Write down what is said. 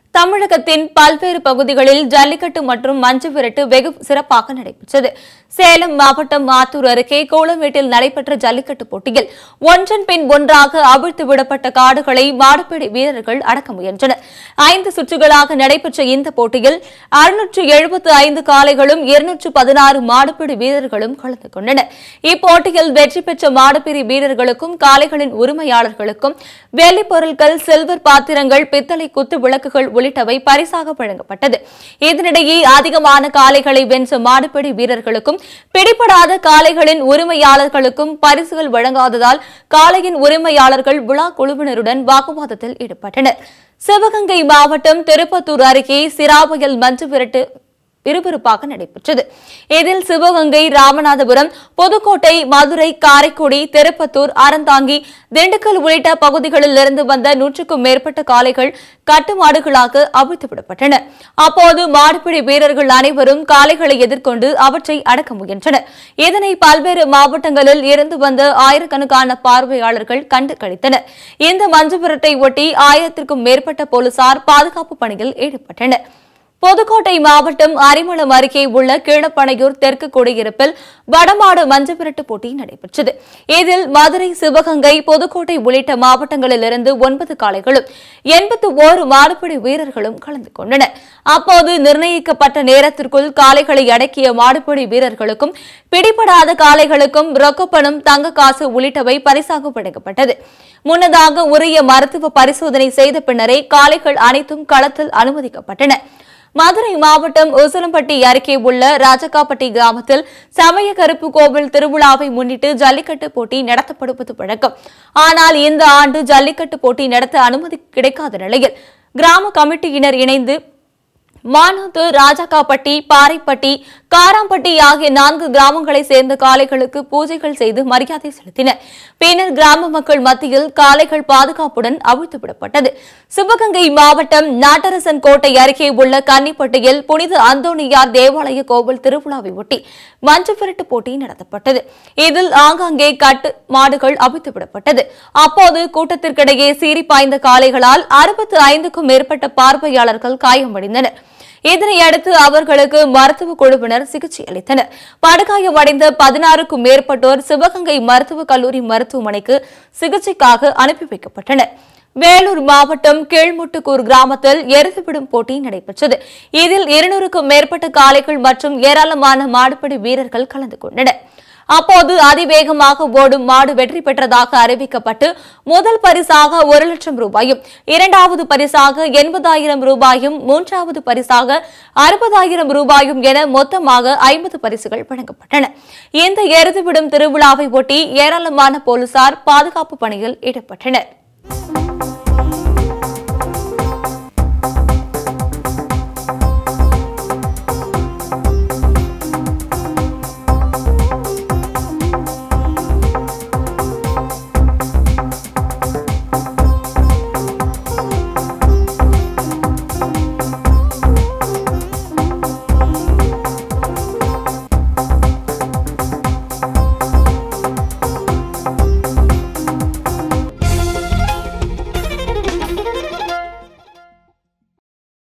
தமிழகத்தின் பல்வேறு பகுதிகளில் ஜல்லிக்கட்டு மற்றும் மஞ்சு விரட்டு வெகு சிறப்பாக நடைபெற்றது சேலம் மாவட்டம் ஆத்தூர் அருகே கோலமேட்டில் நடைபெற்ற ஜல்லிக்கட்டு போட்டியில் ஒன்றன் பின் ஒன்றாக அவிழ்த்து விடப்பட்ட காடுகளை மாடுபிடி வீரர்கள் அடக்க முயன்றனர் ஐந்து சுற்றுகளாக நடைபெற்ற இந்த போட்டியில் அறுநூற்று எழுபத்து ஐந்து காளைகளும் இருநூற்று பதினாறு மாடுபிடி வீரர்களும் கலந்து கொண்டனர் இப்போட்டியில் வெற்றி பெற்ற மாடுபிடி வீரர்களுக்கும் காளைகளின் உரிமையாளர்களுக்கும் வெள்ளிப் பொருட்கள் சில்வர் பாத்திரங்கள் பித்தளை குத்து விளக்குகள் உள்ளிட்டவை பரிசாக வழங்கப்பட்டது இதனிடையே அதிகமான காளைகளை வென்ற மாடுபிடி வீரர்களுக்கும் பிடிபடாத காளைகளின் உரிமையாளர்களுக்கும் பரிசுகள் வழங்காததால் காளையின் உரிமையாளர்கள் விழா குழுவினருடன் வாக்குவாதத்தில் ஈடுபட்டனர் சிவகங்கை மாவட்டம் திருப்பத்தூர் அருகே சிராபயல் மஞ்சு விரட்டு விறுவிறுப்பாக நடைபெற்றது இதில் சிவகங்கை ராமநாதபுரம் புதுக்கோட்டை மதுரை காரைக்குடி திருப்பத்தூர் அறந்தாங்கி திண்டுக்கல் உள்ளிட்ட பகுதிகளில் இருந்து வந்த நூற்றுக்கும் மேற்பட்ட காளைகள் கட்டுமாடுகளாக அவிழ்த்து விடப்பட்டன அப்போது மாடுபிடி வீரர்கள் அனைவரும் காளைகளை எதிர்கொண்டு அவற்றை அடக்க முயன்றனர் இதனை பல்வேறு மாவட்டங்களில் இருந்து வந்த ஆயிரக்கணக்கான பார்வையாளர்கள் கண்டு கழித்தனர் இந்த மஞ்சு விரட்டை ஒட்டி ஆயிரத்திற்கும் மேற்பட்ட போலீசார் பாதுகாப்பு பணியில் ஈடுபட்டனர் புதுக்கோட்டை மாவட்டம் அரிமளம் அருகே உள்ள கீழப்பனையூர் தெற்கு குடியிருப்பில் வடமாடு மஞ்சு விரட்டு போட்டி நடைபெற்றது இதில் மதுரை சிவகங்கை புதுக்கோட்டை உள்ளிட்ட மாவட்டங்களிலிருந்து ஒன்பது காளைகளும் எண்பத்து ஓரு மாடுபிடி வீரர்களும் கலந்து கொண்டனர் அப்போது நிர்ணயிக்கப்பட்ட நேரத்திற்குள் காளைகளை அடக்கிய மாடுபிடி வீரர்களுக்கும் பிடிபடாத காளைகளுக்கும் ரொக்கப்பணம் தங்க காசு உள்ளிட்டவை பரிசாக வழங்கப்பட்டது முன்னதாக உரிய மருத்துவ பரிசோதனை செய்த பின்னரே காளைகள் அனைத்தும் களத்தில் அனுமதிக்கப்பட்டன மதுரை மாவட்டம் உசிலம்பட்டி அருகே உள்ள ராஜகாப்பட்டி கிராமத்தில் சமய கருப்பு கோவில் திருவிழாவை முன்னிட்டு ஜல்லிக்கட்டு போட்டி நடத்தப்படுவது வழக்கம் ஆனால் இந்த ஆண்டு ஜல்லிக்கட்டு போட்டி நடத்த அனுமதி கிடைக்காத நிலையில் கிராம கமிட்டியினர் இணைந்து மானூத்து ராஜாக்காப்பட்டி பாறைப்பட்டி காராம்பட்டி ஆகிய நான்கு கிராமங்களை சேர்ந்த காளைகளுக்கு பூஜைகள் செய்து மரியாதை செலுத்தினர் பின்னர் கிராம மக்கள் மத்தியில் காளைகள் பாதுகாப்புடன் அவிழ்த்து விடப்பட்டது சிவகங்கை மாவட்டம் நாட்டரசன் கோட்டை அருகே உள்ள கன்னிப்பட்டியில் புனித அந்தோணியார் தேவாலய கோவில் திருவிழாவை ஒட்டி மஞ்சு விரட்டு போட்டி நடத்தப்பட்டது இதில் ஆங்காங்கே கட்டு மாடுகள் அவிழ்த்து விடப்பட்டது அப்போது கூட்டத்திற்கிடையே சீறி பாய்ந்த காளைகளால் அறுபத்து ஐந்துக்கும் மேற்பட்ட பார்வையாளர்கள் காயமடைந்தனர் இதனையடுத்து அவர்களுக்கு மருத்துவ குழுவினர் சிகிச்சை அளித்தனர் படுகாயமடைந்த பதினாறுக்கும் மேற்பட்டோர் சிவகங்கை மருத்துவக் கல்லூரி மருத்துவமனைக்கு சிகிச்சைக்காக அனுப்பி வைக்கப்பட்டனர் வேலூர் மாவட்டம் கீழ்முட்டுக்கூர் கிராமத்தில் எருதுவிடும் போட்டி நடைபெற்றது இதில் இருநூறுக்கும் மேற்பட்ட காளைகள் மற்றும் ஏராளமான மாடுபிடி வீரர்கள் கலந்து கொண்டனர் அப்போது அதிவேகமாக ஓடும் மாடு வெற்றி பெற்றதாக அறிவிக்கப்பட்டு முதல் பரிசாக ஒரு லட்சம் ரூபாயும் இரண்டாவது பரிசாக எண்பதாயிரம் ரூபாயும் மூன்றாவது பரிசாக அறுபதாயிரம் ரூபாயும் என மொத்தமாக ஐம்பது பரிசுகள் வழங்கப்பட்டன இந்த எருதுவிடும் திருவிழாவை ஒட்டி ஏராளமான போலீசார் பாதுகாப்பு பணியில் ஈடுபட்டனர்